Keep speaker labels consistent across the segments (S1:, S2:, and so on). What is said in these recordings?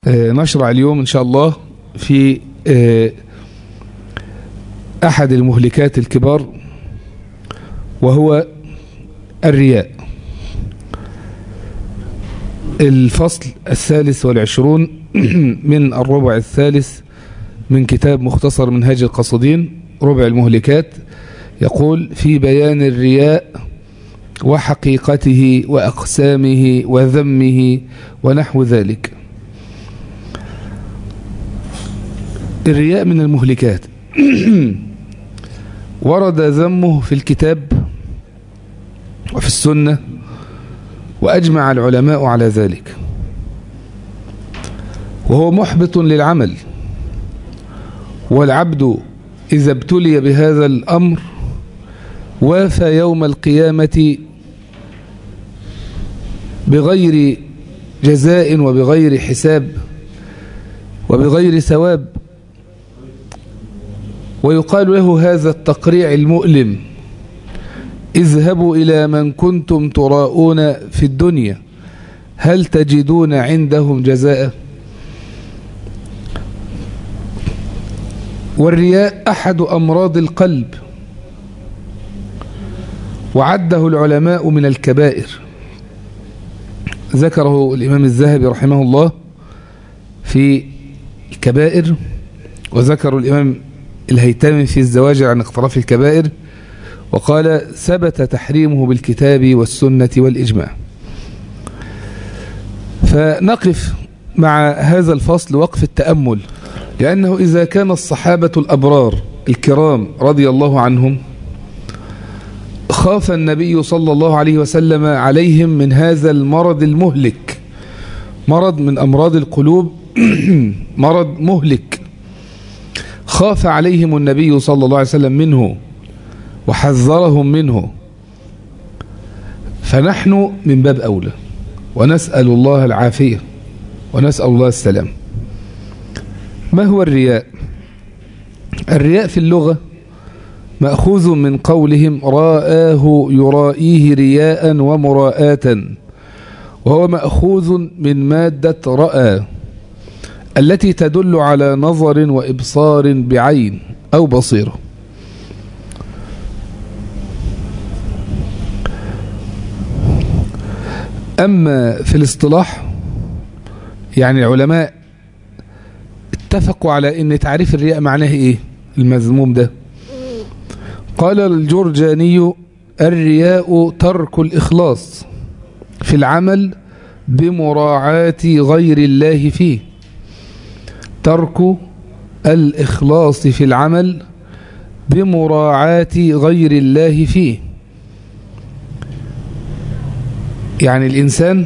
S1: نشرع اليوم إن شاء الله في أحد المهلكات الكبار وهو الرياء الفصل الثالث والعشرون من الربع الثالث من كتاب مختصر منهاج القصدين ربع المهلكات يقول في بيان الرياء وحقيقته وأقسامه وذمه ونحو ذلك الرياء من المهلكات ورد ذمه في الكتاب وفي السنة وأجمع العلماء على ذلك وهو محبط للعمل والعبد إذا ابتلي بهذا الأمر وافى يوم القيامة بغير جزاء وبغير حساب وبغير ثواب ويقال له هذا التقريع المؤلم اذهبوا إلى من كنتم تراءون في الدنيا هل تجدون عندهم جزاء والرياء أحد أمراض القلب وعده العلماء من الكبائر ذكره الإمام الذهبي رحمه الله في الكبائر وذكر الإمام الهيتمي في الزواجر عن اقتراف الكبائر وقال ثبت تحريمه بالكتاب والسنة والإجماع فنقف مع هذا الفصل وقف التأمل لأنه إذا كان الصحابة الأبرار الكرام رضي الله عنهم خاف النبي صلى الله عليه وسلم عليهم من هذا المرض المهلك مرض من أمراض القلوب مرض مهلك خاف عليهم النبي صلى الله عليه وسلم منه وحذرهم منه فنحن من باب أولى ونسأل الله العافية ونسأل الله السلام ما هو الرياء الرياء في اللغة مأخوذ من قولهم رآه يرائيه رياء ومراءة وهو مأخوذ من مادة رأى التي تدل على نظر وإبصار بعين أو بصيره أما في الاصطلاح يعني العلماء اتفقوا على ان تعريف الرياء معناه ايه المذموم ده قال الجرجاني الرياء ترك الإخلاص في العمل بمراعاة غير الله فيه ترك الإخلاص في العمل بمراعاة غير الله فيه يعني الإنسان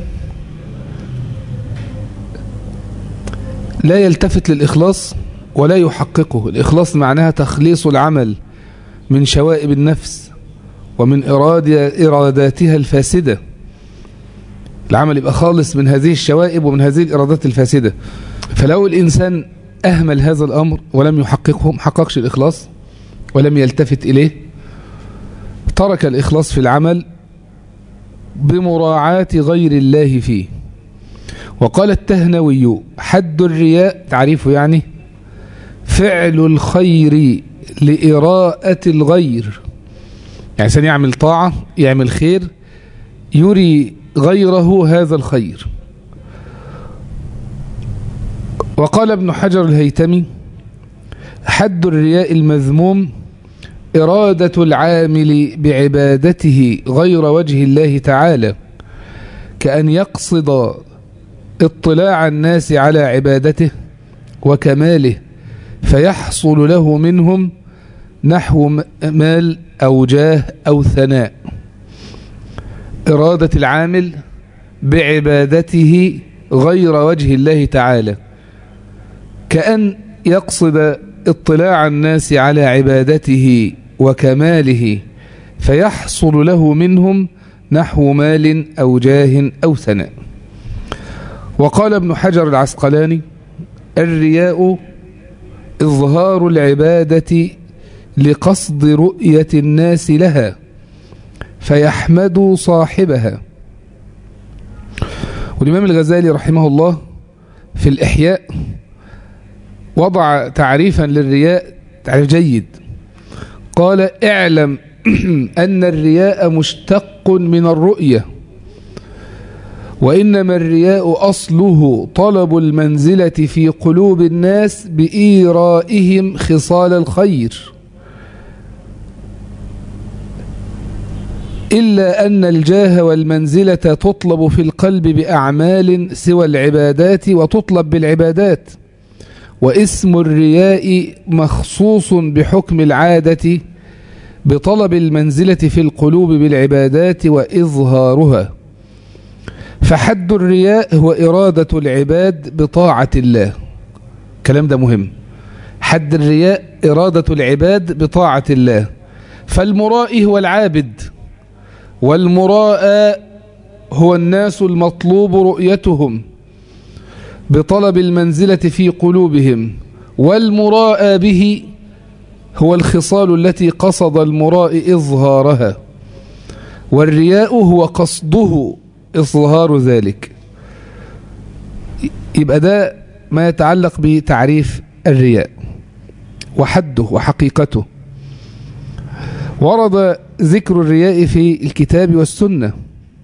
S1: لا يلتفت للإخلاص ولا يحققه الإخلاص معناها تخليص العمل من شوائب النفس ومن إراداتها الفاسدة العمل يبقى خالص من هذه الشوائب ومن هذه الإرادات الفاسدة فلو الإنسان أهمل هذا الأمر ولم يحققه محققش الإخلاص ولم يلتفت إليه ترك الإخلاص في العمل بمراعاة غير الله فيه وقال التهنوي حد الرياء تعريفه يعني فعل الخير لإراءة الغير يعني إنسان يعمل طاعة يعمل خير يري غيره هذا الخير وقال ابن حجر الهيتمي حد الرياء المذموم إرادة العامل بعبادته غير وجه الله تعالى كأن يقصد اطلاع الناس على عبادته وكماله فيحصل له منهم نحو مال أو جاه أو ثناء إرادة العامل بعبادته غير وجه الله تعالى كأن يقصد اطلاع الناس على عبادته وكماله فيحصل له منهم نحو مال أو جاه أو ثناء وقال ابن حجر العسقلاني الرياء إظهار العبادة لقصد رؤية الناس لها فيحمدوا صاحبها والإمام الغزالي رحمه الله في الإحياء وضع تعريفا للرياء تعريف جيد قال اعلم أن الرياء مشتق من الرؤية وإنما الرياء أصله طلب المنزلة في قلوب الناس بإيرائهم خصال الخير إلا أن الجاه والمنزلة تطلب في القلب بأعمال سوى العبادات وتطلب بالعبادات واسم الرياء مخصوص بحكم العادة بطلب المنزلة في القلوب بالعبادات وإظهارها فحد الرياء هو إرادة العباد بطاعة الله كلام ده مهم حد الرياء إرادة العباد بطاعة الله فالمرائي هو العابد والمراءى هو الناس المطلوب رؤيتهم بطلب المنزلة في قلوبهم والمراءى به هو الخصال التي قصد المراء إظهارها والرياء هو قصده إظهار ذلك يبقى ده ما يتعلق بتعريف الرياء وحده وحقيقته ورد ذكر الرياء في الكتاب والسنة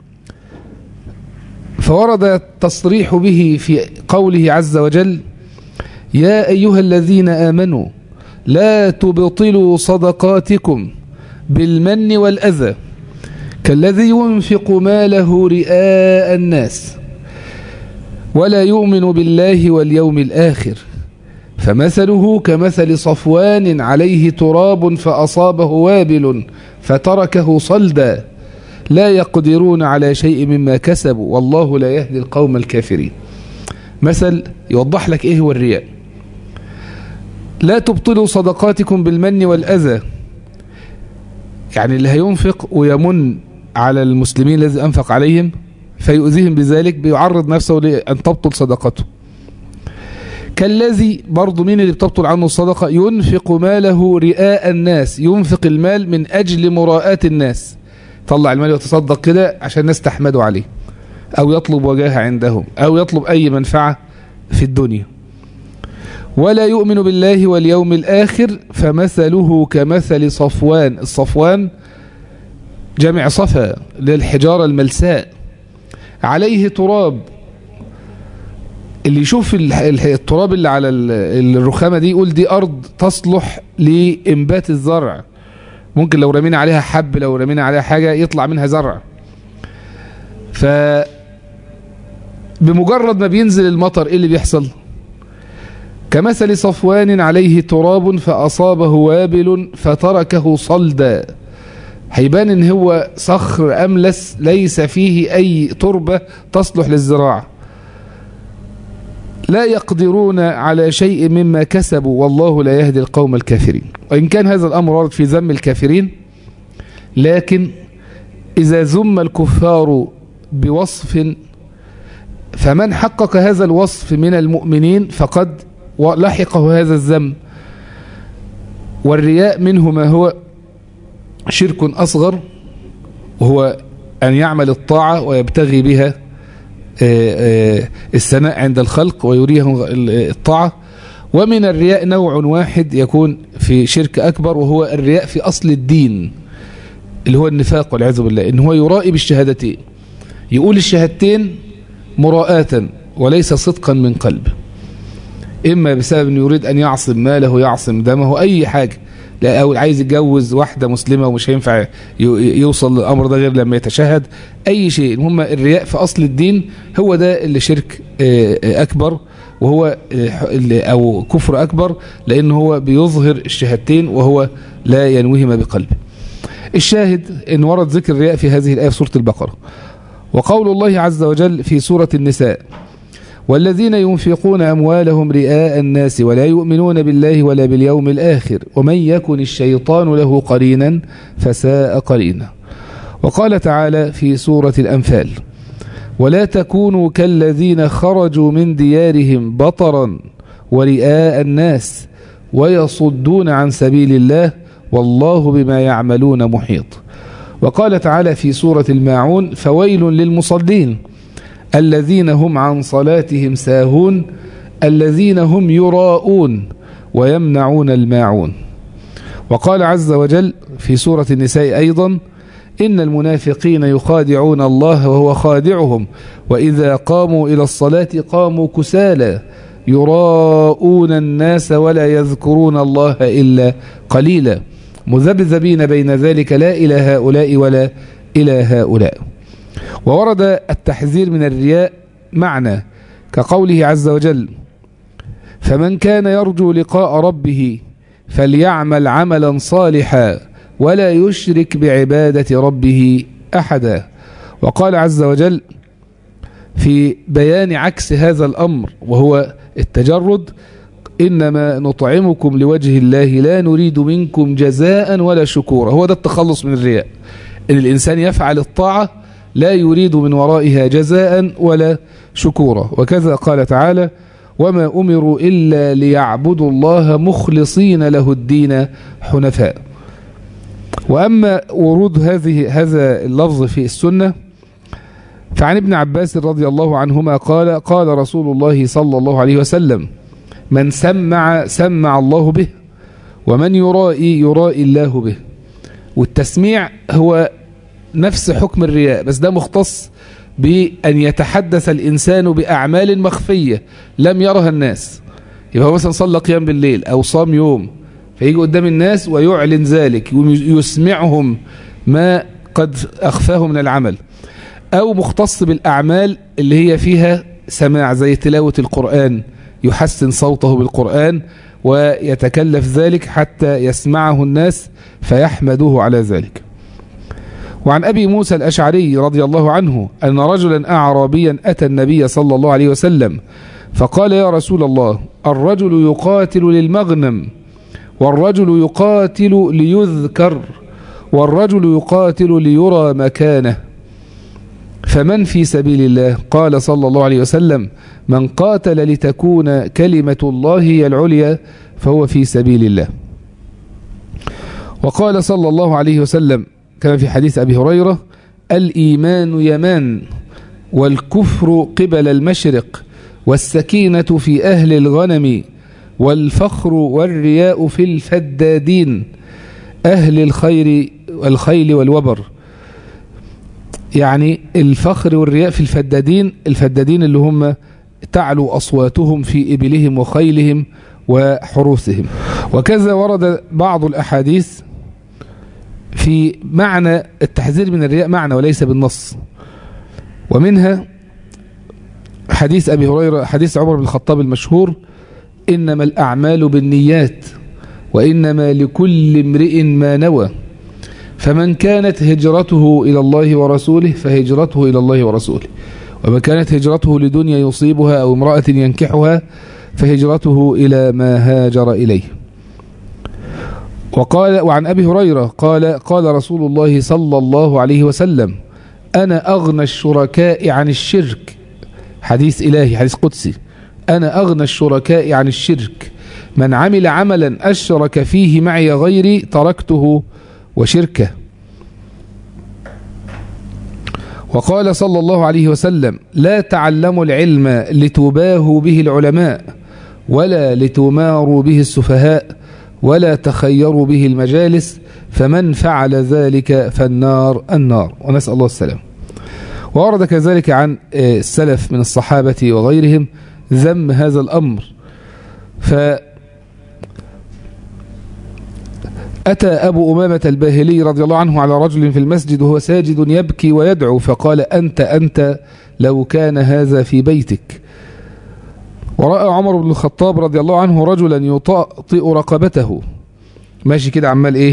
S1: فورد التصريح به في قوله عز وجل يا أيها الذين آمنوا لا تبطلوا صدقاتكم بالمن والأذى كالذي ينفق ماله رئاء الناس ولا يؤمن بالله واليوم الآخر فمثله كمثل صفوان عليه تراب فأصابه وابل فتركه صلدا لا يقدرون على شيء مما كسبوا والله لا يهدي القوم الكافرين مثل يوضح لك ايه هو الرياء لا تبطلوا صدقاتكم بالمن والأذى يعني اللي هينفق ويمن على المسلمين الذي أنفق عليهم فيؤذيهم بذلك بيعرض نفسه لأن تبطل صدقته كالذي برضو مين اللي بتبطل عنه الصدقة ينفق ماله رئاء الناس ينفق المال من أجل مراءة الناس طلع المال وتصدق كده عشان الناس تحمدوا عليه أو يطلب وجاهة عندهم أو يطلب أي منفعة في الدنيا ولا يؤمن بالله واليوم الآخر فمثله كمثل صفوان الصفوان جمع صفا للحجارة الملساء عليه تراب اللي يشوف التراب اللي على الرخامة دي يقول دي أرض تصلح لإنبات الزرع ممكن لو رمينا عليها حب لو رمينا عليها حاجة يطلع منها زرع ف بمجرد ما بينزل المطر ايه اللي بيحصل كمثل صفوان عليه تراب فأصابه وابل فتركه صلدا هيبان ان هو صخر أملس ليس فيه أي تربة تصلح للزراعة لا يقدرون على شيء مما كسبوا والله لا يهدي القوم الكافرين وإن كان هذا الأمر ورد في ذم الكافرين لكن إذا ذم الكفار بوصف فمن حقق هذا الوصف من المؤمنين فقد لحقه هذا الذم والرياء منه ما هو شرك أصغر وهو أن يعمل الطاعة ويبتغي بها الثناء عند الخلق ويريهم الطاعة ومن الرياء نوع واحد يكون في شرك أكبر وهو الرياء في أصل الدين اللي هو النفاق والعياذ بالله إن هو يرائي بالشهادتين يقول الشهادتين مراءة وليس صدقا من قلب إما بسبب أنه يريد أن يعصم ماله يعصم دمه أي حاجة لا أو عايز يتجوز واحدة مسلمة ومش هينفع يوصل للأمر ده غير لما يتشهد أي شيء المهم الرياء في أصل الدين هو ده اللي شرك أكبر وهو أو كفر أكبر لأنه هو بيظهر الشهادتين وهو لا ينوهما بقلبه الشاهد إن ورد ذكر الرياء في هذه الآية في سورة البقرة وقول الله عز وجل في سورة النساء والذين ينفقون أموالهم رئاء الناس ولا يؤمنون بالله ولا باليوم الآخر ومن يكن الشيطان له قرينا فساء قرينا وقال تعالى في سورة الأنفال ولا تكونوا كالذين خرجوا من ديارهم بطرا ورئاء الناس ويصدون عن سبيل الله والله بما يعملون محيط وقال تعالى في سورة الماعون فويل للمصلين الذين هم عن صلاتهم ساهون الذين هم يراءون ويمنعون الماعون وقال عز وجل في سورة النساء أيضا إن المنافقين يخادعون الله وهو خادعهم وإذا قاموا إلى الصلاة قاموا كسالى يراءون الناس ولا يذكرون الله إلا قليلا مذبذبين بين ذلك لا إلى هؤلاء ولا إلى هؤلاء وورد التحذير من الرياء معنى كقوله عز وجل فمن كان يرجو لقاء ربه فليعمل عملا صالحا ولا يشرك بعبادة ربه أحدا وقال عز وجل في بيان عكس هذا الأمر وهو التجرد إنما نطعمكم لوجه الله لا نريد منكم جزاء ولا شكورا هو ده التخلص من الرياء إن الإنسان يفعل الطاعة لا يريد من ورائها جزاء ولا شكورا وكذا قال تعالى وما أمروا إلا ليعبدوا الله مخلصين له الدين حنفاء وأما ورود هذه هذا اللفظ في السنة فعن ابن عباس رضي الله عنهما قال قال رسول الله صلى الله عليه وسلم من سمع سمع الله به ومن يرائي يرائي الله به والتسميع هو نفس حكم الرياء بس ده مختص بأن يتحدث الإنسان بأعمال مخفية لم يرها الناس يبقى مثلا صلى قيام بالليل أو صام يوم فيجي قدام الناس ويعلن ذلك يسمعهم ما قد أخفاه من العمل أو مختص بالأعمال اللي هي فيها سماع زي تلاوة القرآن يحسن صوته بالقرآن ويتكلف ذلك حتى يسمعه الناس فيحمدوه على ذلك وعن أبي موسى الأشعري رضي الله عنه أن رجلا أعرابيا أتى النبي صلى الله عليه وسلم فقال يا رسول الله الرجل يقاتل للمغنم والرجل يقاتل ليذكر والرجل يقاتل ليرى مكانه فمن في سبيل الله قال صلى الله عليه وسلم من قاتل لتكون كلمة الله هي العليا فهو في سبيل الله وقال صلى الله عليه وسلم كما في حديث أبي هريرة الإيمان يمان والكفر قبل المشرق والسكينة في أهل الغنم والفخر والرياء في الفدادين أهل الخير والخيل والوبر يعني الفخر والرياء في الفدادين الفدادين اللي هم تعلو أصواتهم في إبلهم وخيلهم وحروسهم وكذا ورد بعض الأحاديث في معنى التحذير من الرياء معنى وليس بالنص ومنها حديث أبي هريرة حديث عمر بن الخطاب المشهور إنما الأعمال بالنيات وإنما لكل امرئ ما نوى فمن كانت هجرته إلى الله ورسوله فهجرته إلى الله ورسوله ومن كانت هجرته لدنيا يصيبها أو امرأة ينكحها فهجرته إلى ما هاجر إليه وقال وعن أبي هريرة قال قال رسول الله صلى الله عليه وسلم أنا أغنى الشركاء عن الشرك حديث إلهي حديث قدسي أنا أغنى الشركاء عن الشرك من عمل عملا أشرك فيه معي غيري تركته وشركه وقال صلى الله عليه وسلم لا تعلموا العلم لتباهوا به العلماء ولا لتماروا به السفهاء ولا تخيروا به المجالس فمن فعل ذلك فالنار النار ونسأل الله السلام وورد كذلك عن السلف من الصحابة وغيرهم ذم هذا الأمر ف أتى أبو أمامة الباهلي رضي الله عنه على رجل في المسجد وهو ساجد يبكي ويدعو فقال أنت أنت لو كان هذا في بيتك ورأى عمر بن الخطاب رضي الله عنه رجلا يطأطئ رقبته ماشي كده عمال ايه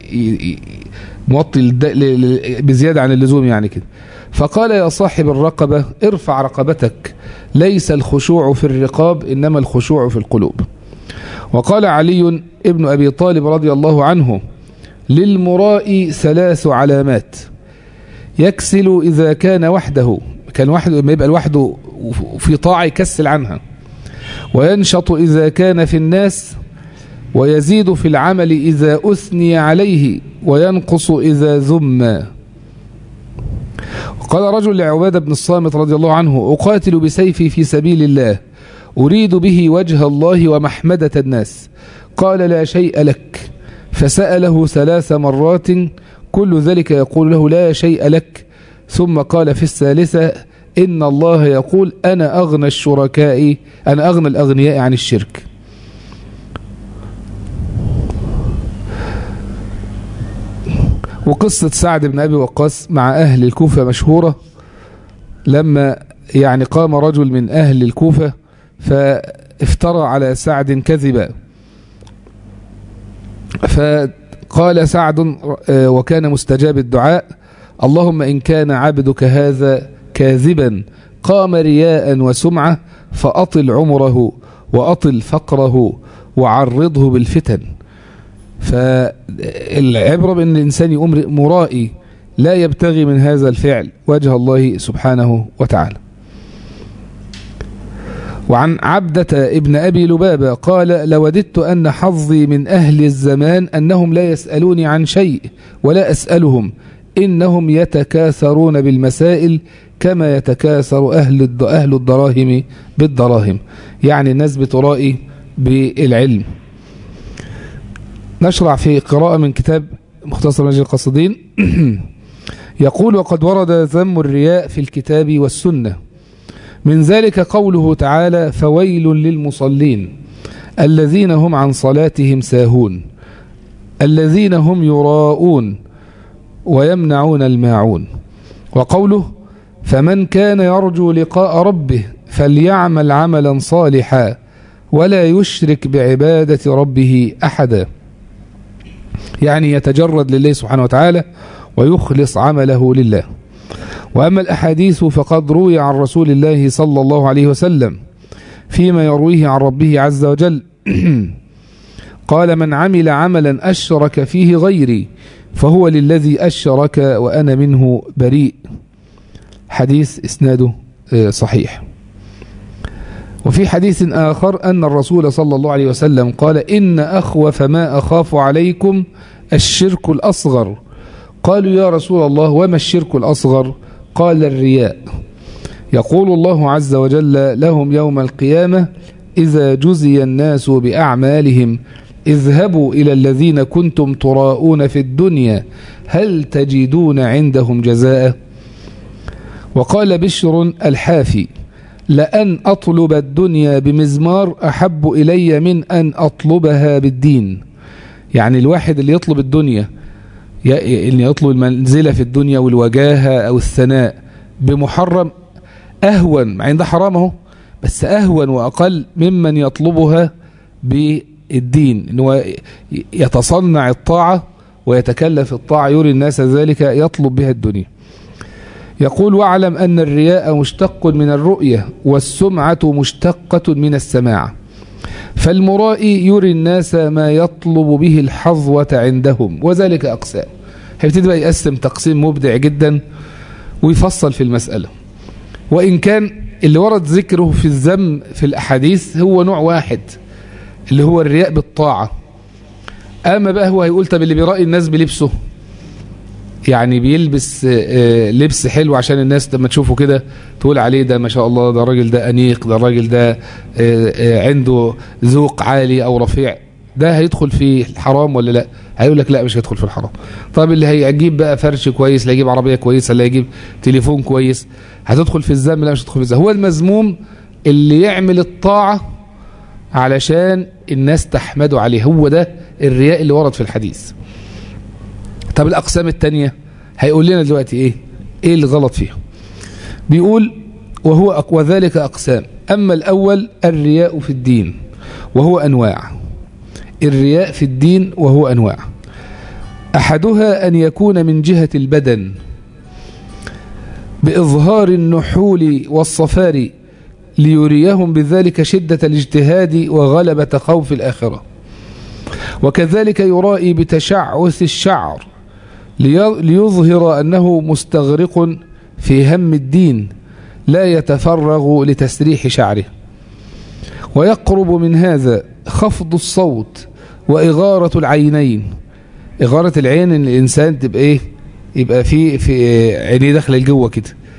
S1: موطي بزيادة عن اللزوم يعني كده فقال يا صاحب الرقبة ارفع رقبتك ليس الخشوع في الرقاب إنما الخشوع في القلوب وقال علي ابن أبي طالب رضي الله عنه للمراء ثلاث علامات يكسل إذا كان وحده كان وحده ما يبقى لوحده في طاعة يكسل عنها وينشط إذا كان في الناس ويزيد في العمل إذا أثني عليه وينقص إذا ذم قال رجل لعبادة بن الصامت رضي الله عنه أقاتل بسيفي في سبيل الله أريد به وجه الله ومحمدة الناس قال لا شيء لك فسأله ثلاث مرات كل ذلك يقول له لا شيء لك ثم قال في الثالثة إن الله يقول أنا أغنى الشركاء أنا أغنى الأغنياء عن الشرك وقصة سعد بن أبي وقاص مع أهل الكوفة مشهورة لما يعني قام رجل من أهل الكوفة فافترى على سعد كذبا فقال سعد وكان مستجاب الدعاء اللهم إن كان عبدك هذا كاذبا قام رياء وسمعة فأطل عمره وأطل فقره وعرضه بالفتن فالعبرة بأن الإنسان يؤمر مرائي لا يبتغي من هذا الفعل وجه الله سبحانه وتعالى وعن عبدة ابن أبي لبابة قال لوددت أن حظي من أهل الزمان أنهم لا يسألوني عن شيء ولا أسألهم إنهم يتكاثرون بالمسائل كما يتكاثر أهل أهل الدراهم بالدراهم يعني الناس بترائي بالعلم نشرع في قراءة من كتاب مختصر مجلس القصدين يقول وقد ورد ذم الرياء في الكتاب والسنة من ذلك قوله تعالى فويل للمصلين الذين هم عن صلاتهم ساهون الذين هم يراءون ويمنعون الماعون وقوله فمن كان يرجو لقاء ربه فليعمل عملا صالحا ولا يشرك بعبادة ربه أحدا يعني يتجرد لله سبحانه وتعالى ويخلص عمله لله وأما الأحاديث فقد روي عن رسول الله صلى الله عليه وسلم فيما يرويه عن ربه عز وجل قال من عمل عملا أشرك فيه غيري فهو للذي أشرك وأنا منه بريء حديث إسناده صحيح وفي حديث آخر أن الرسول صلى الله عليه وسلم قال إن أخوف ما أخاف عليكم الشرك الأصغر قالوا يا رسول الله وما الشرك الأصغر قال الرياء يقول الله عز وجل لهم يوم القيامة إذا جزي الناس بأعمالهم اذهبوا إلى الذين كنتم تراءون في الدنيا هل تجدون عندهم جزاء وقال بشر الحافي لأن أطلب الدنيا بمزمار أحب إلي من أن أطلبها بالدين يعني الواحد اللي يطلب الدنيا اللي يطلب المنزلة في الدنيا والوجاهة أو الثناء بمحرم أهون مع إن ده حرام اهو بس أهون وأقل ممن يطلبها بالدين إنه يتصنع الطاعة ويتكلف الطاعة يري الناس ذلك يطلب بها الدنيا يقول واعلم أن الرياء مشتق من الرؤية والسمعة مشتقة من السماع فالمرائي يري الناس ما يطلب به الحظوة عندهم وذلك أقسام هيبتدي بقى يقسم تقسيم مبدع جدا ويفصل في المسألة وإن كان اللي ورد ذكره في الذم في الأحاديث هو نوع واحد اللي هو الرياء بالطاعة أما بقى هو هيقول طب اللي بيرائي الناس بلبسه يعني بيلبس لبس حلو عشان الناس لما تشوفه كده تقول عليه ده ما شاء الله ده الراجل ده أنيق ده الراجل ده عنده ذوق عالي أو رفيع ده هيدخل في الحرام ولا لا هيقول لك لا مش هيدخل في الحرام طب اللي هيجيب بقى فرش كويس اللي هيجيب عربية كويسة اللي هيجيب تليفون كويس هتدخل في الذم لا مش هتدخل في الذم هو المذموم اللي يعمل الطاعة علشان الناس تحمده عليه هو ده الرياء اللي ورد في الحديث طب الأقسام التانية هيقول لنا دلوقتي إيه إيه اللي غلط فيها بيقول وهو وذلك أقسام أما الأول الرياء في الدين وهو أنواع الرياء في الدين وهو أنواع أحدها أن يكون من جهة البدن بإظهار النحول والصفار ليريهم بذلك شدة الاجتهاد وغلبة خوف الآخرة وكذلك يرائي بتشعث الشعر ليظهر أنه مستغرق في هم الدين لا يتفرغ لتسريح شعره ويقرب من هذا خفض الصوت وإغارة العينين إغارة العين إن الإنسان تبقى إيه يبقى في في عينيه داخله لجوه كده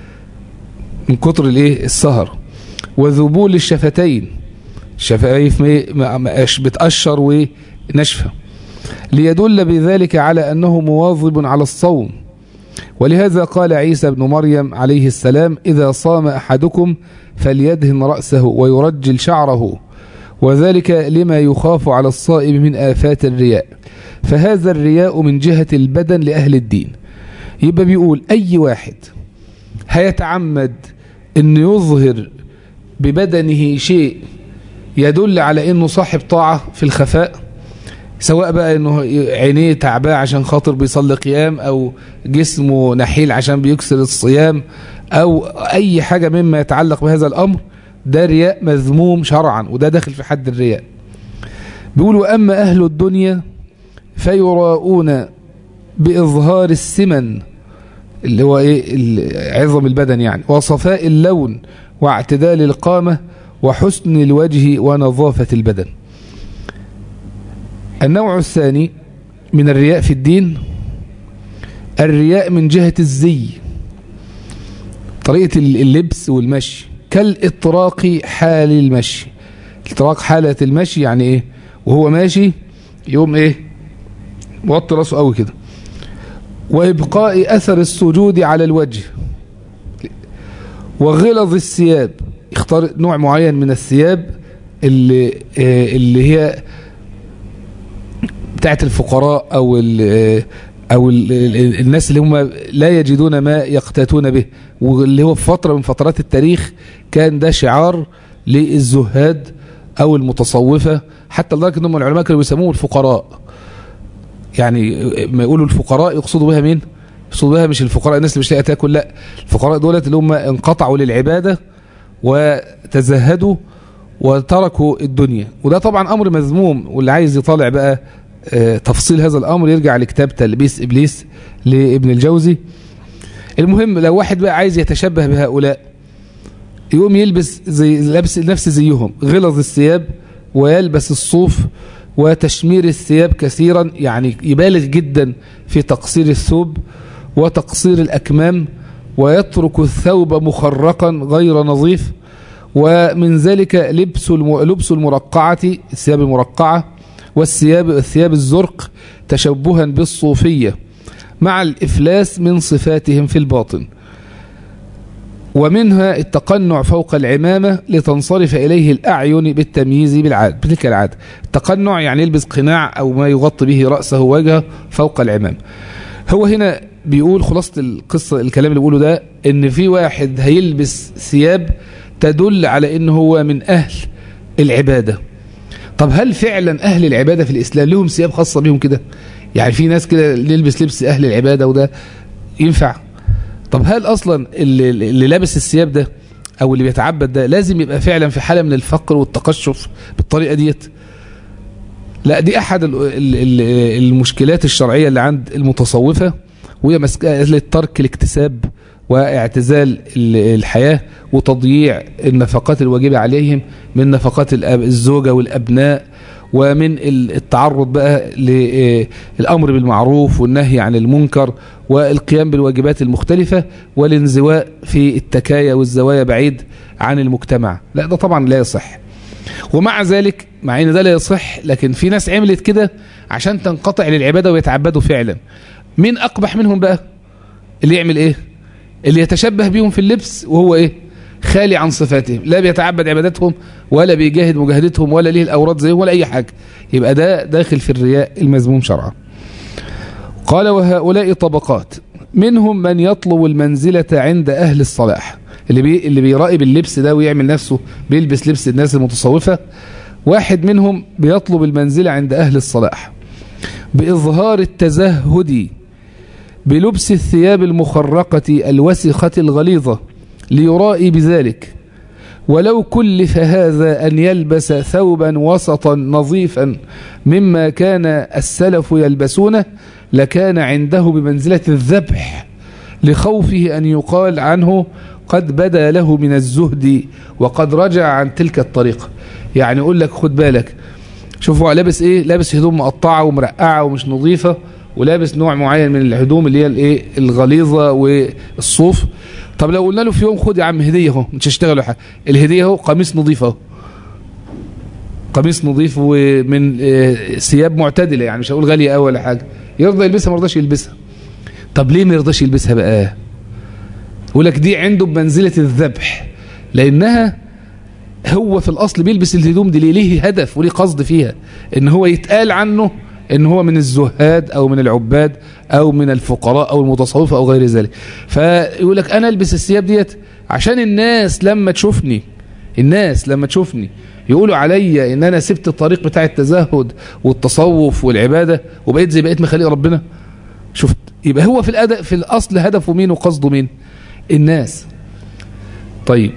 S1: من كتر الايه السهر وذبول الشفتين شفايف بتقشر ونشفة ليدل بذلك على أنه مواظب على الصوم ولهذا قال عيسى بن مريم عليه السلام إذا صام أحدكم فليدهن رأسه ويرجل شعره وذلك لما يخاف على الصائم من آفات الرياء فهذا الرياء من جهة البدن لأهل الدين يبقى بيقول أي واحد هيتعمد أن يظهر ببدنه شيء يدل على أنه صاحب طاعة في الخفاء سواء بقى أنه عينيه تعباه عشان خاطر بيصلي قيام أو جسمه نحيل عشان بيكسر الصيام أو أي حاجة مما يتعلق بهذا الأمر ده رياء مذموم شرعا وده داخل في حد الرياء بيقولوا أما أهل الدنيا فيراؤون بإظهار السمن اللي هو إيه عظم البدن يعني وصفاء اللون واعتدال القامة وحسن الوجه ونظافة البدن النوع الثاني من الرياء في الدين الرياء من جهة الزي طريقة اللبس والمشي كالإطراق حال المشي اطراق حالة المشي يعني ايه وهو ماشي يوم ايه موطي راسه قوي كده وإبقاء أثر السجود على الوجه وغلظ الثياب اختار نوع معين من الثياب اللي, اللي هي بتاعت الفقراء أو أو الناس اللي هم لا يجدون ما يقتاتون به واللي هو في فترة من فترات التاريخ كان ده شعار للزهاد أو المتصوفة حتى لدرجة أنهم العلماء كانوا بيسموه الفقراء يعني ما يقولوا الفقراء يقصدوا بها مين يقصدوا بها مش الفقراء الناس اللي مش لاقيه تاكل لا الفقراء دولت اللي هم انقطعوا للعبادة وتزهدوا وتركوا الدنيا وده طبعا أمر مذموم واللي عايز يطالع بقى تفصيل هذا الأمر يرجع لكتاب تلبيس إبليس لابن الجوزي المهم لو واحد بقى عايز يتشبه بهؤلاء يقوم يلبس زي لابس نفس زيهم غلظ الثياب ويلبس الصوف وتشمير الثياب كثيرا يعني يبالغ جدا في تقصير الثوب وتقصير الأكمام ويترك الثوب مخرقا غير نظيف ومن ذلك لبس لبس المرقعة الثياب المرقعة والثياب الثياب الزرق تشبها بالصوفية مع الإفلاس من صفاتهم في الباطن ومنها التقنع فوق العمامة لتنصرف إليه الأعين بالتمييز بالعاد بتلك العادة التقنع يعني يلبس قناع أو ما يغطي به رأسه ووجهه فوق العمام هو هنا بيقول خلاصة القصة الكلام اللي بيقوله ده ان في واحد هيلبس ثياب تدل على ان هو من أهل العبادة طب هل فعلا أهل العبادة في الإسلام لهم ثياب خاصة بهم كده يعني في ناس كده نلبس لبس أهل العبادة وده ينفع طب هل أصلا اللي, اللي لابس الثياب ده أو اللي بيتعبد ده لازم يبقى فعلا في حالة من الفقر والتقشف بالطريقة ديت لا دي أحد المشكلات الشرعية اللي عند المتصوفة وهي مسألة ترك الاكتساب واعتزال الحياة وتضييع النفقات الواجبة عليهم من نفقات الزوجة والأبناء ومن التعرض بقى للأمر بالمعروف والنهي عن المنكر والقيام بالواجبات المختلفة والانزواء في التكايا والزوايا بعيد عن المجتمع لا ده طبعا لا يصح ومع ذلك مع ان ده لا يصح لكن في ناس عملت كده عشان تنقطع للعبادة ويتعبدوا فعلا مين أقبح منهم بقى اللي يعمل ايه اللي يتشبه بهم في اللبس وهو ايه خالي عن صفاتهم لا بيتعبد عبادتهم ولا بيجاهد مجاهدتهم ولا ليه الأوراد زيهم ولا أي حاجة يبقى ده داخل في الرياء المذموم شرعا قال وهؤلاء طبقات منهم من يطلب المنزلة عند أهل الصلاح اللي بي اللي بيرائي باللبس ده ويعمل نفسه بيلبس لبس الناس المتصوفة واحد منهم بيطلب المنزلة عند أهل الصلاح بإظهار التزهد بلبس الثياب المخرقة الوسخة الغليظة ليرائي بذلك ولو كلف هذا أن يلبس ثوبا وسطا نظيفا مما كان السلف يلبسونه لكان عنده بمنزلة الذبح لخوفه أن يقال عنه قد بدا له من الزهد وقد رجع عن تلك الطريقة يعني يقول لك خد بالك شوفوا لابس ايه لابس هدوم مقطعة ومرقعة ومش نظيفة ولابس نوع معين من الهدوم اللي هي الايه الغليظة والصوف طب لو قلنا له في يوم خد يا عم هديه اهو مش هشتغل حاجه الهديه اهو قميص نظيف اهو قميص نظيف ومن آه، ثياب معتدله يعني مش هقول غاليه قوي ولا حاجه يرضى يلبسها ما يرضاش يلبسها طب ليه ما يرضاش يلبسها بقى يقول لك دي عنده بمنزله الذبح لانها هو في الاصل بيلبس الهدوم دي ليه ليه هدف وليه قصد فيها ان هو يتقال عنه ان هو من الزهاد او من العباد او من الفقراء او المتصوفه او غير ذلك فيقول لك انا البس الثياب ديت عشان الناس لما تشوفني الناس لما تشوفني يقولوا عليا ان انا سبت الطريق بتاع التزهد والتصوف والعباده وبقيت زي بقيت مخاليق ربنا شفت يبقى هو في الاداء في الاصل هدفه مين وقصده مين الناس طيب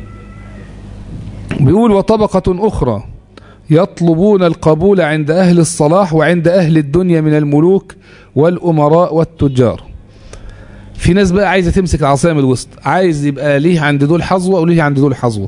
S1: بيقول وطبقة أخرى يطلبون القبول عند أهل الصلاح وعند أهل الدنيا من الملوك والأمراء والتجار في ناس بقى عايزة تمسك العصاية من الوسط عايز يبقى ليه عند دول حظوة وليه عند دول حظوة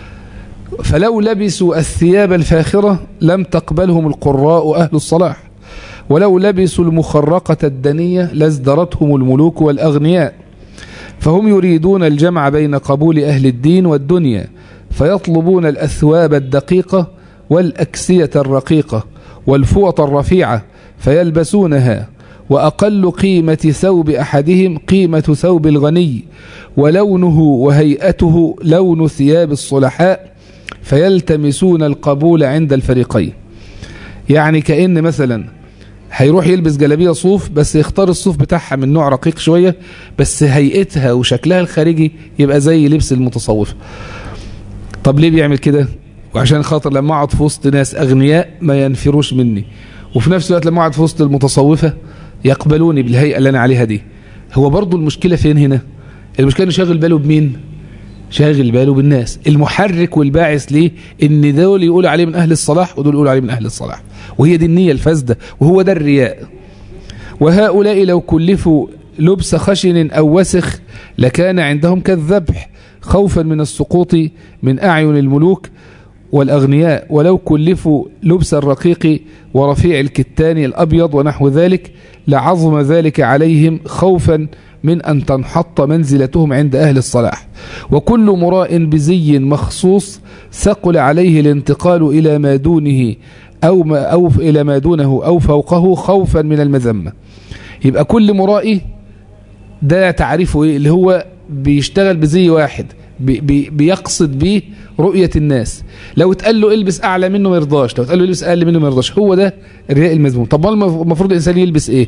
S1: فلو لبسوا الثياب الفاخرة لم تقبلهم القراء أهل الصلاح ولو لبسوا المخرقة الدنية لازدرتهم الملوك والأغنياء فهم يريدون الجمع بين قبول أهل الدين والدنيا فيطلبون الأثواب الدقيقة والأكسية الرقيقة والفوط الرفيعة فيلبسونها وأقل قيمة ثوب أحدهم قيمة ثوب الغني ولونه وهيئته لون ثياب الصلحاء فيلتمسون القبول عند الفريقين يعني كأن مثلا هيروح يلبس جلابيه صوف بس يختار الصوف بتاعها من نوع رقيق شويه بس هيئتها وشكلها الخارجي يبقى زي لبس المتصوف طب ليه بيعمل كده وعشان خاطر لما اقعد في وسط ناس اغنياء ما ينفروش مني وفي نفس الوقت لما اقعد في وسط المتصوفه يقبلوني بالهيئه اللي انا عليها دي هو برضو المشكله فين هنا المشكله انه شاغل باله بمين شاغل باله بالناس المحرك والباعث ليه ان دول يقولوا عليه من اهل الصلاح ودول يقولوا عليه من اهل الصلاح وهي دي النيه الفاسده وهو ده الرياء وهؤلاء لو كلفوا لبس خشن او وسخ لكان عندهم كالذبح خوفا من السقوط من اعين الملوك والأغنياء ولو كلفوا لبس الرقيق ورفيع الكتان الأبيض ونحو ذلك لعظم ذلك عليهم خوفا من أن تنحط منزلتهم عند أهل الصلاح وكل مراء بزي مخصوص ثقل عليه الانتقال إلى ما دونه أو, ما أو إلى ما دونه أو فوقه خوفا من المذمة يبقى كل مرائي ده تعريفه إيه اللي هو بيشتغل بزي واحد بي بي بيقصد بيه رؤية الناس لو اتقال له البس أعلى منه ما يرضاش لو اتقال له البس أقل منه ما يرضاش هو ده الرياء المذموم طب ما المفروض الإنسان يلبس إيه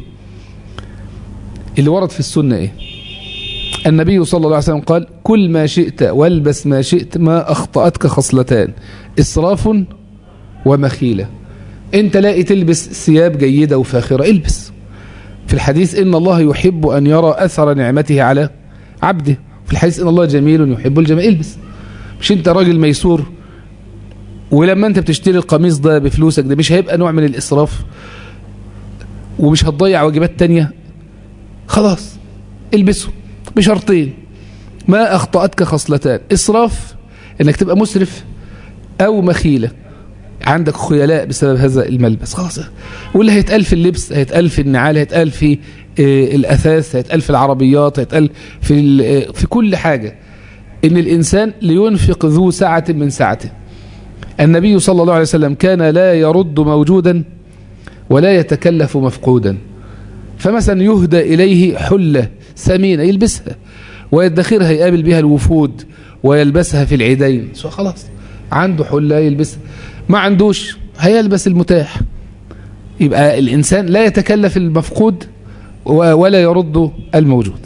S1: اللي ورد في السنة إيه النبي صلى الله عليه وسلم قال كل ما شئت والبس ما شئت ما أخطأتك خصلتان إسراف ومخيلة انت لاقي تلبس ثياب جيدة وفاخرة البس في الحديث إن الله يحب أن يرى أثر نعمته على عبده في الحديث إن الله جميل يحب الجمال البس مش انت راجل ميسور ولما انت بتشتري القميص ده بفلوسك ده مش هيبقى نوع من الإسراف ومش هتضيع واجبات تانية خلاص البسه بشرطين ما أخطأتك خصلتان إسراف انك تبقى مسرف أو مخيلة عندك خيلاء بسبب هذا الملبس خلاص واللي هيتقال في اللبس هيتقال في النعال هيتقال في الأثاث هيتقال في العربيات هيتقال في, في كل حاجة إن الإنسان لينفق ذو سعة من سعته النبي صلى الله عليه وسلم كان لا يرد موجودا ولا يتكلف مفقودا فمثلا يهدى إليه حلة ثمينة يلبسها ويدخرها يقابل بها الوفود ويلبسها في العيدين خلاص عنده حلة يلبسها ما عندوش هيلبس المتاح يبقى الإنسان لا يتكلف المفقود ولا يرد الموجود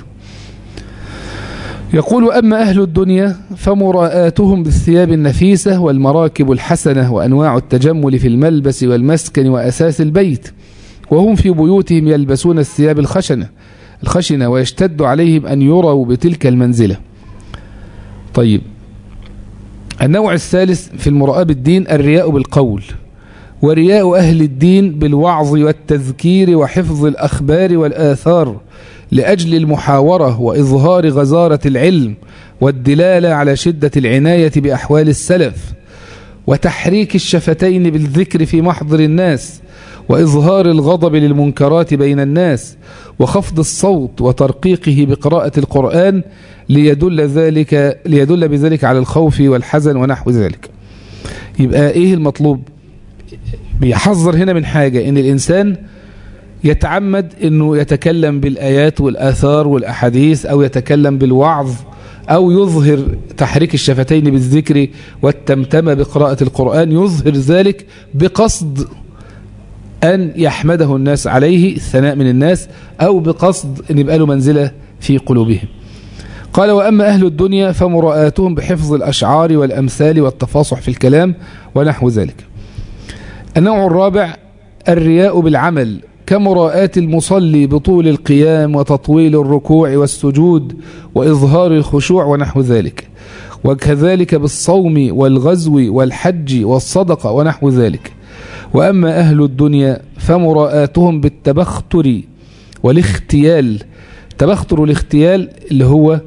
S1: يقول أما أهل الدنيا فمراءاتهم بالثياب النفيسة والمراكب الحسنة وأنواع التجمل في الملبس والمسكن وأساس البيت وهم في بيوتهم يلبسون الثياب الخشنة الخشنة ويشتد عليهم أن يروا بتلك المنزلة طيب النوع الثالث في المراءة بالدين الرياء بالقول ورياء أهل الدين بالوعظ والتذكير وحفظ الأخبار والآثار لأجل المحاورة وإظهار غزارة العلم والدلالة على شدة العناية بأحوال السلف وتحريك الشفتين بالذكر في محضر الناس وإظهار الغضب للمنكرات بين الناس وخفض الصوت وترقيقه بقراءة القرآن ليدل ذلك ليدل بذلك على الخوف والحزن ونحو ذلك يبقى ايه المطلوب بيحذر هنا من حاجة ان الانسان يتعمد انه يتكلم بالايات والاثار والاحاديث او يتكلم بالوعظ او يظهر تحريك الشفتين بالذكر والتمتمة بقراءة القرآن يظهر ذلك بقصد أن يحمده الناس عليه الثناء من الناس أو بقصد أن يبقى له منزلة في قلوبهم قال وأما أهل الدنيا فمرآتهم بحفظ الأشعار والأمثال والتفاصح في الكلام ونحو ذلك النوع الرابع الرياء بالعمل كمراءاة المصلي بطول القيام وتطويل الركوع والسجود وإظهار الخشوع ونحو ذلك وكذلك بالصوم والغزو والحج والصدقة ونحو ذلك وأما أهل الدنيا فمراءاتهم بالتبختر والاختيال تبختر الاختيال اللي هو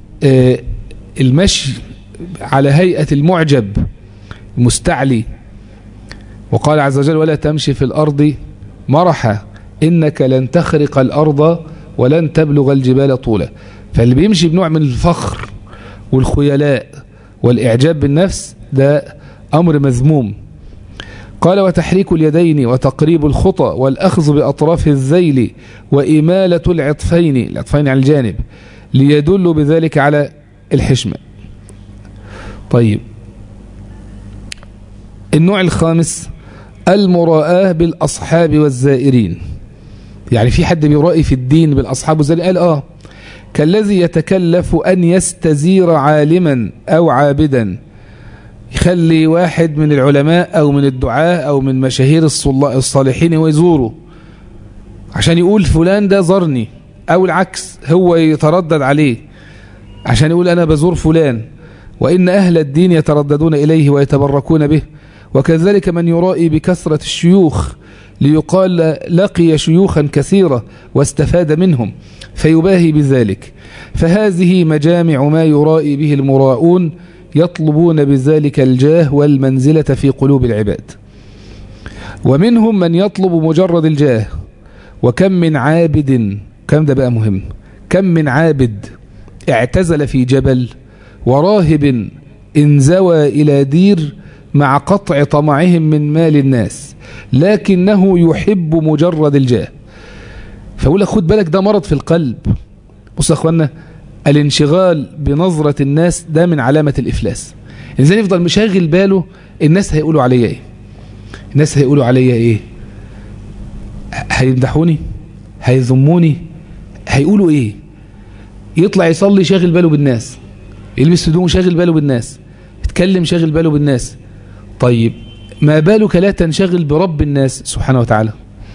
S1: المشي على هيئة المعجب المستعلي وقال عز وجل ولا تمشي في الأرض مرحا إنك لن تخرق الأرض ولن تبلغ الجبال طولا فاللي بيمشي بنوع من الفخر والخيلاء والإعجاب بالنفس ده أمر مذموم قال وتحريك اليدين وتقريب الخطى والأخذ بأطراف الذيل وإمالة العطفين العطفين على الجانب ليدل بذلك على الحشمة طيب النوع الخامس المراءة بالأصحاب والزائرين يعني في حد بيرائي في الدين بالأصحاب والزائرين قال آه كالذي يتكلف أن يستزير عالما أو عابدا يخلي واحد من العلماء أو من الدعاء أو من مشاهير الصالحين ويزوره عشان يقول فلان ده زرني أو العكس هو يتردد عليه عشان يقول أنا بزور فلان وإن أهل الدين يترددون إليه ويتبركون به وكذلك من يرائي بكثرة الشيوخ ليقال لقي شيوخا كثيرة واستفاد منهم فيباهي بذلك فهذه مجامع ما يرائي به المراؤون يطلبون بذلك الجاه والمنزلة في قلوب العباد ومنهم من يطلب مجرد الجاه وكم من عابد كم ده بقى مهم كم من عابد اعتزل في جبل وراهب انزوى إلى دير مع قطع طمعهم من مال الناس لكنه يحب مجرد الجاه فأقول لك خد بالك ده مرض في القلب بص يا أخوانا الانشغال بنظرة الناس ده من علامة الإفلاس الإنسان يفضل مشاغل باله الناس هيقولوا عليا إيه الناس هيقولوا عليا إيه هيمدحوني هيذموني هيقولوا إيه يطلع يصلي شاغل باله بالناس يلبس هدومه شاغل باله بالناس يتكلم شاغل باله بالناس طيب ما بالك لا تنشغل برب الناس سبحانه وتعالى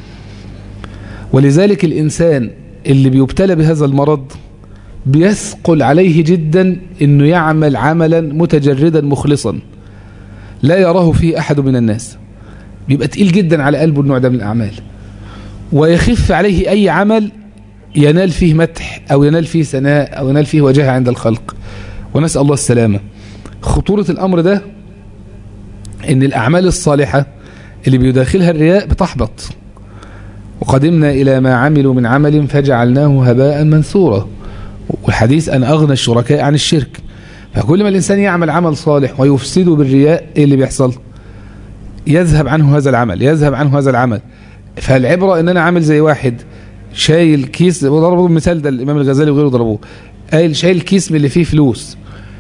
S1: ولذلك الإنسان اللي بيبتلى بهذا المرض بيثقل عليه جدا انه يعمل عملا متجردا مخلصا لا يراه فيه احد من الناس بيبقى تقيل جدا على قلبه النوع ده من الاعمال ويخف عليه اي عمل ينال فيه مدح او ينال فيه ثناء او ينال فيه وجاهه عند الخلق ونسال الله السلامه خطوره الامر ده ان الاعمال الصالحه اللي بيداخلها الرياء بتحبط وقدمنا الى ما عملوا من عمل فجعلناه هباء منثورا والحديث أن أغنى الشركاء عن الشرك فكل ما الإنسان يعمل عمل صالح ويفسده بالرياء إيه اللي بيحصل يذهب عنه هذا العمل يذهب عنه هذا العمل فالعبرة أن أنا عامل زي واحد شايل كيس ضربوا المثال ده الإمام الغزالي وغيره ضربوه قايل شايل كيس من اللي فيه فلوس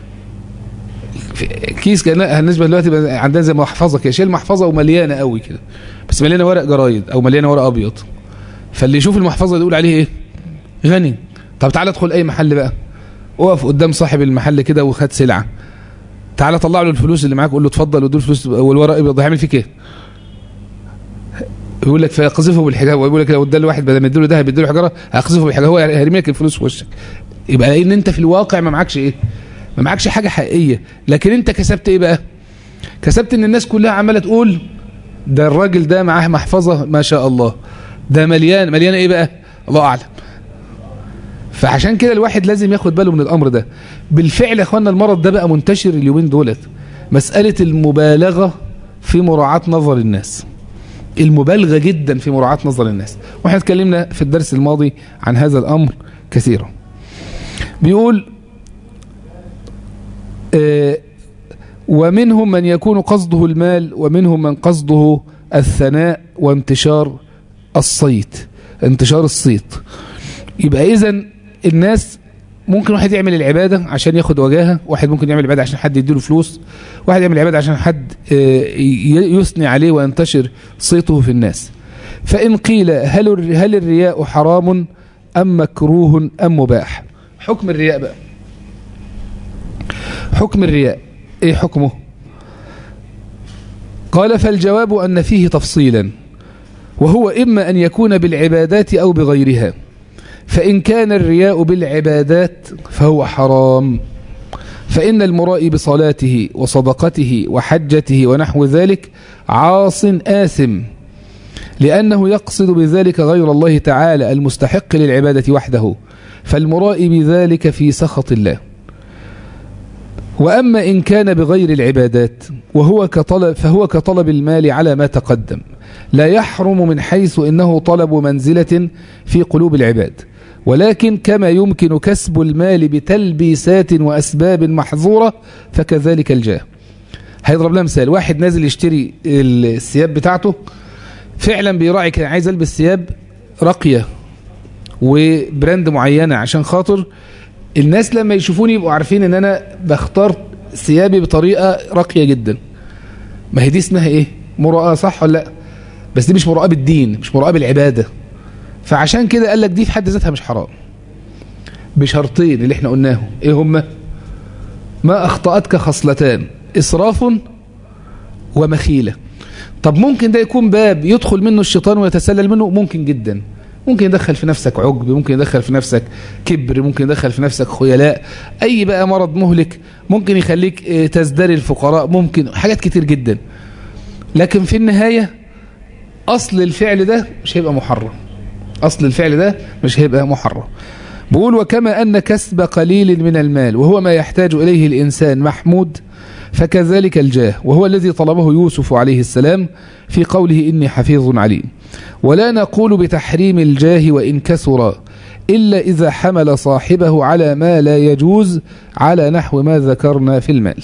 S1: كيس كان بالنسبه دلوقتي عندنا زي محفظه كده شايل محفظه ومليانه قوي كده بس مليانه ورق جرايد او مليانه ورق ابيض فاللي يشوف المحفظه يقول عليه ايه غني طب تعالى ادخل اي محل بقى اقف قدام صاحب المحل كده وخد سلعه تعالى طلع له الفلوس اللي معاك قول له اتفضل ودول الفلوس والورق ابيض هيعمل فيك ايه يقول لك فيقذفه بالحجاره ويقول لك لو ادى واحد بدل ما يديله ده هيديله حجاره هيقذفه بالحجاره هو هيرمي لك الفلوس في وشك يبقى لان انت في الواقع ما معكش ايه ما معكش حاجه حقيقيه لكن انت كسبت ايه بقى كسبت ان الناس كلها عماله تقول ده الراجل ده معاه محفظه ما شاء الله ده مليان مليان ايه بقى الله اعلم فعشان كده الواحد لازم ياخد باله من الامر ده بالفعل يا اخوانا المرض ده بقى منتشر اليومين دولت مسألة المبالغة في مراعاة نظر الناس المبالغة جدا في مراعاة نظر الناس واحنا اتكلمنا في الدرس الماضي عن هذا الامر كثيرا بيقول ومنهم من يكون قصده المال ومنهم من قصده الثناء وانتشار الصيت انتشار الصيت يبقى إذا الناس ممكن واحد يعمل العبادة عشان ياخد وجاهة واحد ممكن يعمل العبادة عشان حد يديله فلوس واحد يعمل العبادة عشان حد يثني عليه وينتشر صيته في الناس فإن قيل هل هل الرياء حرام أم مكروه أم مباح حكم الرياء بقى حكم الرياء ايه حكمه قال فالجواب أن فيه تفصيلا وهو إما أن يكون بالعبادات أو بغيرها فإن كان الرياء بالعبادات فهو حرام فإن المرائي بصلاته وصدقته وحجته ونحو ذلك عاص آثم لأنه يقصد بذلك غير الله تعالى المستحق للعبادة وحده فالمرائي بذلك في سخط الله وأما إن كان بغير العبادات وهو كطلب فهو كطلب المال على ما تقدم لا يحرم من حيث إنه طلب منزلة في قلوب العباد ولكن كما يمكن كسب المال بتلبيسات وأسباب محظورة فكذلك الجاه هيضرب لها مثال واحد نازل يشتري الثياب بتاعته فعلا بيراعي كان عايز البس ثياب راقيه وبراند معينه عشان خاطر الناس لما يشوفوني يبقوا عارفين ان انا بختار ثيابي بطريقه راقيه جدا ما هي دي اسمها ايه مراءه صح ولا لا بس دي مش مراءه بالدين مش مراءه بالعباده فعشان كده قال لك دي في حد ذاتها مش حرام بشرطين اللي احنا قلناهم ايه هما ما اخطاتك خصلتان اسراف ومخيله طب ممكن ده يكون باب يدخل منه الشيطان ويتسلل منه ممكن جدا ممكن يدخل في نفسك عجب ممكن يدخل في نفسك كبر ممكن يدخل في نفسك خيلاء اي بقى مرض مهلك ممكن يخليك تزدري الفقراء ممكن حاجات كتير جدا لكن في النهاية اصل الفعل ده مش هيبقى محرم اصل الفعل ده مش هيبقى محرم بقول وكما ان كسب قليل من المال وهو ما يحتاج اليه الانسان محمود فكذلك الجاه وهو الذي طلبه يوسف عليه السلام في قوله إني حفيظ عليم ولا نقول بتحريم الجاه وإن كثر إلا إذا حمل صاحبه على ما لا يجوز على نحو ما ذكرنا في المال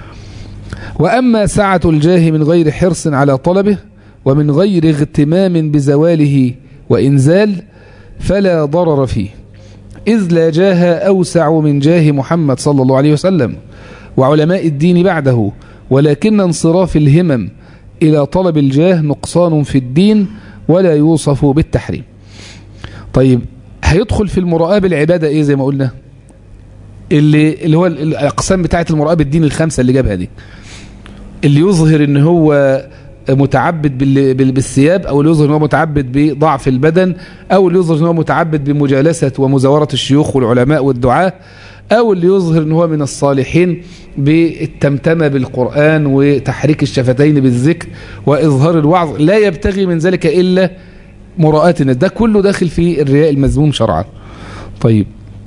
S1: وأما سعة الجاه من غير حرص على طلبه ومن غير اغتمام بزواله وإنزال فلا ضرر فيه إذ لا جاه أوسع من جاه محمد صلى الله عليه وسلم وعلماء الدين بعده ولكن انصراف الهمم إلى طلب الجاه نقصان في الدين ولا يوصف بالتحريم طيب هيدخل في المراءة بالعبادة ايه زي ما قلنا اللي, اللي هو الأقسام بتاعة المراءة بالدين الخمسة اللي جابها دي اللي يظهر ان هو متعبد بالثياب او اللي يظهر ان هو متعبد بضعف البدن او اللي يظهر ان هو متعبد بمجالسة ومزاورة الشيوخ والعلماء والدعاة او اللي يظهر ان هو من الصالحين بالتمتمة بالقرآن وتحريك الشفتين بالذكر واظهار الوعظ لا يبتغي من ذلك الا مراءة الناس ده كله داخل في الرياء المذموم شرعا طيب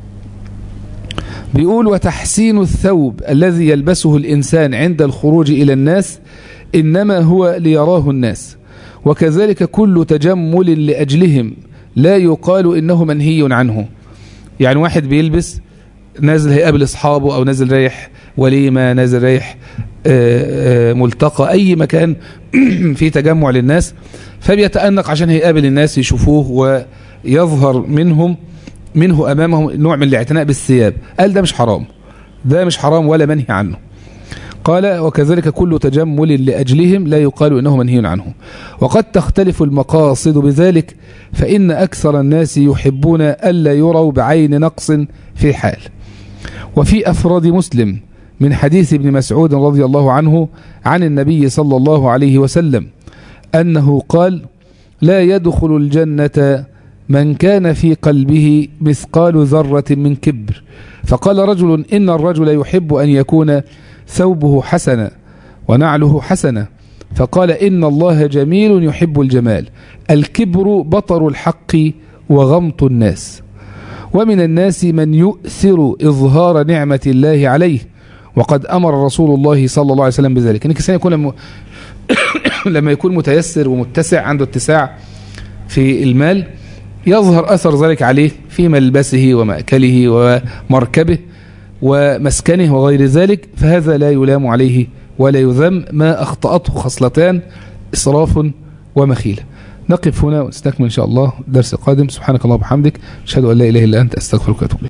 S1: بيقول وتحسين الثوب الذي يلبسه الإنسان عند الخروج إلى الناس إنما هو ليراه الناس وكذلك كل تجمل لأجلهم لا يقال إنه منهي عنه يعني واحد بيلبس نازل هيقابل أصحابه أو نازل رايح وليمة نازل رايح ملتقى أي مكان فيه تجمع للناس فبيتأنق عشان هيقابل الناس يشوفوه ويظهر منهم منه أمامهم نوع من الاعتناء بالثياب قال ده مش حرام ده مش حرام ولا منهي عنه قال وكذلك كل تجمل لأجلهم لا يقال إنه منهي عنه وقد تختلف المقاصد بذلك فإن أكثر الناس يحبون ألا يروا بعين نقص في حال وفي أفراد مسلم من حديث ابن مسعود رضي الله عنه عن النبي صلى الله عليه وسلم أنه قال لا يدخل الجنة من كان في قلبه مثقال ذرة من كبر فقال رجل إن الرجل يحب أن يكون ثوبه حسنا ونعله حسنا فقال إن الله جميل يحب الجمال الكبر بطر الحق وغمط الناس ومن الناس من يؤثر إظهار نعمة الله عليه وقد أمر رسول الله صلى الله عليه وسلم بذلك إن الإنسان يكون لما, لما يكون متيسر ومتسع عنده اتساع في المال يظهر أثر ذلك عليه في ملبسه ومأكله ومركبه ومسكنه وغير ذلك فهذا لا يلام عليه ولا يذم ما أخطأته خصلتان إسراف ومخيلة نقف هنا ونستكمل إن شاء الله درس قادم سبحانك الله وبحمدك أشهد أن لا إله إلا أنت أستغفرك وأتوب إليك